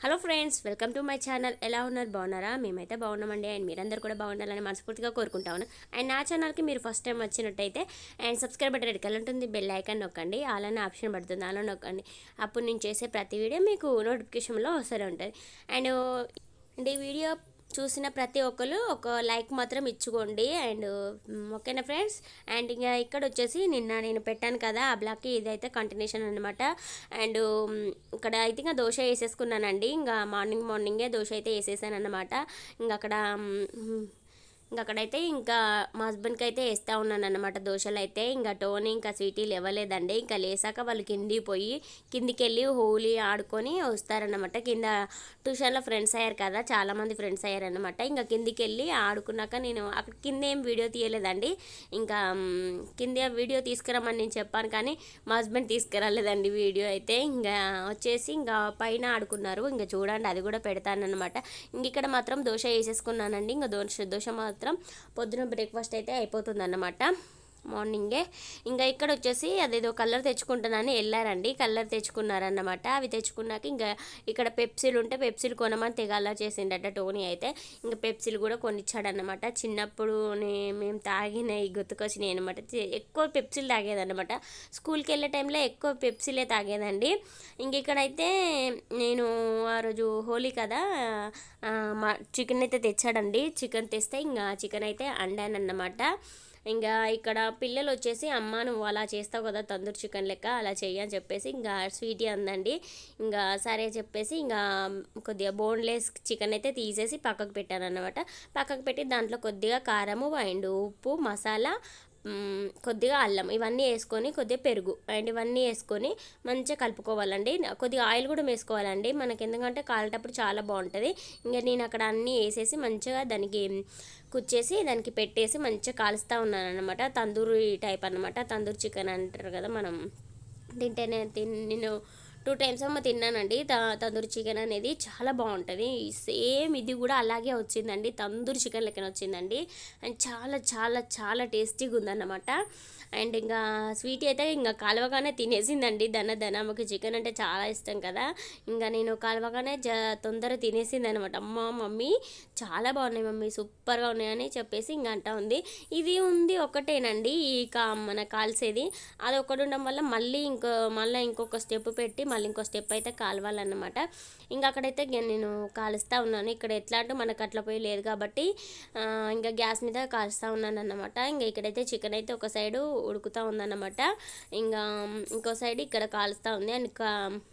hello friends welcome to my channel ఎలా ఉన్నారు బాగున్నారా మేమైతే బాగున్నామండి అండ్ మీరందరూ కూడా బాగుండాలని మనస్ఫూర్తిగా కోరుకుంటాను అండ్ నా ఛానల్కి మీరు ఫస్ట్ టైం వచ్చినట్టయితే and subscribe button red colour ఉంటుంది బెల్ ఐకాన్ నొక్కండి అలానే ఆప్షన్ పడుతుంది అలా నొక్కండి అప్పుడు నేను చేసే ప్రతి వీడియో మీకు నోటిఫికేషన్లో వస్తూనే ఉంటుంది అండ్ అండ్ ఈ వీడియో చూసిన ప్రతి ఒక్కరు ఒక లైక్ మాత్రం ఇచ్చుకోండి అండ్ మ్, ఓకేనా ఫ్రెండ్స్ అండ్ ఇంకా ఇక్కడ వచ్చేసి నిన్న నేను పెట్టాను కదా ఆ బ్లాక్కి ఇదైతే కంటిన్యూషన్ అనమాట అండ్ మ్, ఇక్కడ అయితే ఇంకా దోశ వేసేసుకున్నానండి ఇంకా మార్నింగ్ మార్నింగే దోశ అయితే వేసేసాను అనమాట ఇంకా అక్కడ మ్, ఇంకా అక్కడైతే ఇంకా మా హస్బెండ్కి అయితే వేస్తూ ఉన్నాను అనమాట దోశలు అయితే ఇంకా టోనీ ఇంకా స్వీటీ లేవలేదండి ఇంకా లేసాక వాళ్ళు కిందికి పోయి కిందికి వెళ్ళి హోలీ ఆడుకొని వస్తారనమాట కింద ట్యూషన్లో ఫ్రెండ్స్ అయ్యారు కదా చాలామంది ఫ్రెండ్స్ అయ్యారనమాట ఇంకా కిందికి వెళ్ళి ఆడుకున్నాక నేను అక్కడ కింద ఏం వీడియో తీయలేదండి ఇంకా మ్, కింద వీడియో తీసుకురమ్మని నేను చెప్పాను కానీ మా హస్బెండ్ తీసుకురాలేదండి వీడియో అయితే ఇంకా వచ్చేసి ఇంకా పైన ఆడుకున్నారు ఇంకా చూడండి అది కూడా పెడతానమాట ఇంక ఇక్కడ మాత్రం దోశ వేసేసుకున్నానండి ఇంకా దోశ దోశ మాత్రం పొద్దున బ్రేక్ఫాస్ట్ అయితే అయిపోతుంది మార్నింగే ఇంకా ఇక్కడ వచ్చేసి అదేదో కలర్ తెచ్చుకుంటానని వెళ్ళారండి కలర్ తెచ్చుకున్నారన్నమాట అవి తెచ్చుకున్నాక ఇంకా ఇక్కడ పెప్సీలు ఉంటే పెప్సీలు కొనమని తెగాలా చేసిండట టోనీ అయితే ఇంకా పెప్సీలు కూడా కొనిచ్చాడనమాట చిన్నప్పుడు నే- మేము తాగినవి గుర్తుకొచ్చినాయి అనమాట ఎక్కువ పెప్సీలు తాగేదన్నమాట స్కూల్కి వెళ్ళే టైంలో ఎక్కువ పెప్సీలే తాగేదండి ఇంక ఇక్కడైతే నేను ఆ రోజు హోలీ కదా ఆ, మా చికెన్ అయితే తెచ్చాడండి చికెన్ తెస్తే ఇంకా చికెన్ అయితే అండానన్నమాట ఇంకా ఇక్కడ పిల్లలు వచ్చేసి అమ్మ నువ్వు అలా చేస్తావు కదా తందూరి చికెన్ లెక్క అలా చెయ్యి అని చెప్పేసి ఇంకా స్వీటీ అందండి ఇంకా సరే చెప్పేసి ఇంకా కొద్దిగా బోన్లెస్ చికెన్ అయితే తీసేసి పక్కకు పెట్టాను అనమాట పక్కకు పెట్టి దాంట్లో కొద్దిగా కారము అండ్ ఉప్పు మసాలా మ్, కొద్దిగా అల్లం ఇవన్నీ వేసుకొని కొద్దిగా పెరుగు అండ్ ఇవన్నీ వేసుకొని మంచిగా కలుపుకోవాలండి కొద్దిగా ఆయిల్ కూడా వేసుకోవాలండి మనకి ఎందుకంటే కాలేటప్పుడు చాలా బాగుంటుంది ఇంకా నేను అక్కడ అన్నీ వేసేసి మంచిగా దానికి కుచ్చేసి దానికి పెట్టేసి మంచిగా కాలుస్తూ ఉన్నాను అనమాట తందూరి టైప్ అనమాట తందూరి చికెన్ అంటారు కదా మనం తింటేనే తిన్ నేను టూ టైమ్స్ ఏమో తిన్నానండి త తందూరి చికెన్ అనేది చాలా బాగుంటుంది సేమ్ ఇది కూడా అలాగే వచ్చిందండి తందూరి చికెన్ లెక్కన వచ్చిందండి అండ్ చాలా చాలా చాలా టేస్టీగా ఉందన్నమాట అండ్ ఇంకా స్వీట్ అయితే ఇంకా కాలువగానే తినేసిందండి దన దన ఆమెకు చికెన్ అంటే చాలా ఇష్టం కదా ఇంకా నేను కాలువగానే జ తొందర తినేసింది అనమాట అమ్మ మమ్మీ చాలా బాగున్నాయి మమ్మీ సూపర్గా ఉన్నాయని చెప్పేసి ఇంకా అంటా ఉంది ఇది ఉంది ఒకటేనండి ఈ కా మన కాల్సేది అది ఒకటి ఉండడం వల్ల మళ్ళీ ఇంకో మళ్ళీ ఇంకొక స్టెప్ పెట్టి మళ్ళీ ఇంకో స్టెప్ అయితే కాలవాలన్నమాట ఇంకా అక్కడైతే గ- నేను కాలుస్తూ ఉన్నాను ఇక్కడ ఎట్లా అంటే మనకు అట్లా పోయి లేదు కాబట్టి ఆ, ఇంకా గ్యాస్ మీద కాలుస్తూ ఉన్నాను అన్నమాట ఇంకా ఇక్కడైతే చికెన్ అయితే ఒక సైడు ఉడుకుతూ ఉందన్నమాట ఇంకా ఇంకో సైడ్ ఇక్కడ కాలుస్తూ ఉంది అండ్ ఇంకా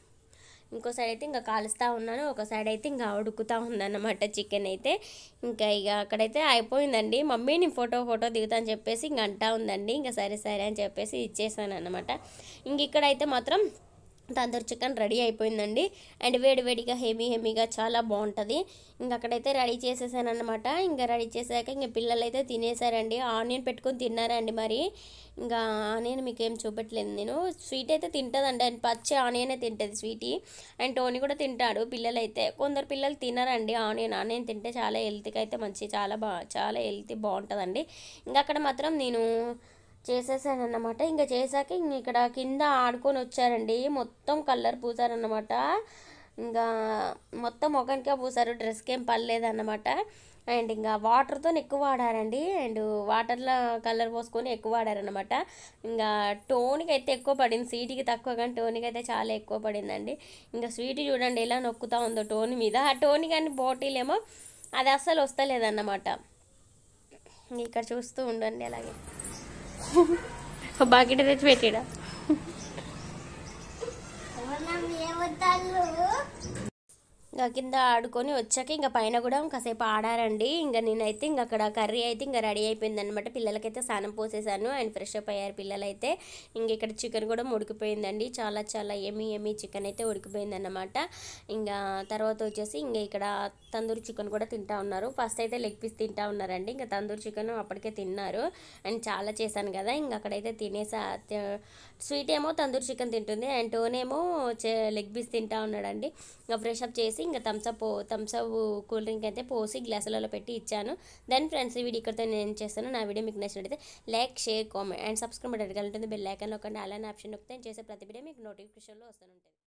ఇంకో సైడ్ అయితే ఇంకా కాలుస్తూ ఉన్నాను ఒక సైడ్ అయితే ఇంకా ఉడుకుతూ ఉందన్నమాట చికెన్ అయితే ఇంకా ఇక అక్కడైతే అయిపోయిందండి మమ్మీ నేను ఫోటో ఫోటో దిగుతా అని చెప్పేసి ఇంక అంటా ఉందండి ఇంకా సరే సరే అని చెప్పేసి ఇచ్చేసాను అనమాట ఇంక ఇక్కడైతే మాత్రం తందూరి చికెన్ రెడీ అయిపోయిందండి అండ్ వేడి వేడిగా హెమీ హెమీగా చాలా బాగుంటుంది ఇంకా అక్కడైతే రెడీ చేసేసాను అనమాట ఇంకా రెడీ చేశాక ఇంకా పిల్లలు అయితే తినేసారండి ఆనియన్ పెట్టుకొని తిన్నారండి మరి ఇంకా ఆనియన్ మీకు ఏం చూపెట్టలేదు నేను స్వీట్ అయితే తింటుందండి అండ్ పచ్చి ఆనియనే తింటుంది స్వీటీ అండ్ టోనీ కూడా తింటాడు పిల్లలు అయితే కొందరు పిల్లలు తినరండి ఆనియన్ ఆనియన్ తింటే చాలా హెల్త్కి అయితే మంచి చాలా బా చాలా హెల్తీ బాగుంటుందండి ఇంకా అక్కడ మాత్రం నేను చేసేసాను అన్నమాట ఇంకా చేశాక ఇంక ఇక్కడ కింద ఆడుకొని వచ్చారండి మొత్తం కలర్ పూసారన్నమాట ఇంకా మొత్తం ముఖానికే పూసారు డ్రెస్కి ఏం పర్లేదన్నమాట అండ్ ఇంకా వాటర్తో ఎక్కువ వాడారండి అండ్ వాటర్లో కలర్ పోసుకొని ఎక్కువ వాడారనమాట ఇంకా టోన్కి అయితే ఎక్కువ పడింది స్వీట్కి తక్కువ కానీ టోన్కి అయితే చాలా ఎక్కువ పడిందండి ఇంకా స్వీట్ చూడండి ఎలా నొక్కుతా ఉందో టోన్ మీద ఆ టోన్ కానీ బాటిల్ ఏమో అది అస్సలు వస్తలేదన్నమాట ఇక్కడ చూస్తూ ఉండండి అలాగే బాకెట్ తెచ్చి పెట్టాడా ఇంకా కింద ఆడుకొని వచ్చాక ఇంకా పైన కూడా కాసేపు ఆడారండి ఇంకా నేనైతే ఇంకా అక్కడ కర్రీ అయితే ఇంకా రెడీ అయిపోయింది అనమాట పిల్లలకైతే స్నానం పోసేసాను అండ్ ఫ్రెష్ అప్ అయ్యారు పిల్లలైతే ఇంక ఇక్కడ చికెన్ కూడా ఉడికిపోయిందండి చాలా చాలా ఎమి ఎమి చికెన్ అయితే ఉడికిపోయింది అనమాట ఇంకా తర్వాత వచ్చేసి ఇంకా ఇక్కడ తందూరి చికెన్ కూడా తింటా ఉన్నారు ఫస్ట్ అయితే లెగ్ పీస్ తింటా ఉన్నారండి ఇంకా తందూరి చికెన్ అప్పటికే తిన్నారు అండ్ చాలా చేశాను కదా ఇంకా అక్కడైతే తినేసా తి- స్వీట్ ఏమో తందూరి చికెన్ తింటుంది అండ్ టోన్ ఏమో లెగ్ పీస్ తింటా ఉన్నాడండి ఇంకా ఫ్రెష్ అప్ చేసి ఇంకా థమ్స్అప్ థమ్స్అప్ కూల్ డ్రింక్ అయితే పోసి గ్లాసులలో పెట్టి ఇచ్చాను దెన్ ఫ్రెండ్స్ ఈ వీడియో ఇక్కడితో నేను చేస్తాను నా వీడియో మీకు నచ్చినట్లయితే like share comment and subscribe button ఉంటుంది బెల్ ఐకాన్ నొక్కండి అలానే ఆప్షన్ నొక్కితే నేను చేసే ప్రతి వీడియో మీకు నోటిఫికేషన్లో వస్తూ ఉంటుంది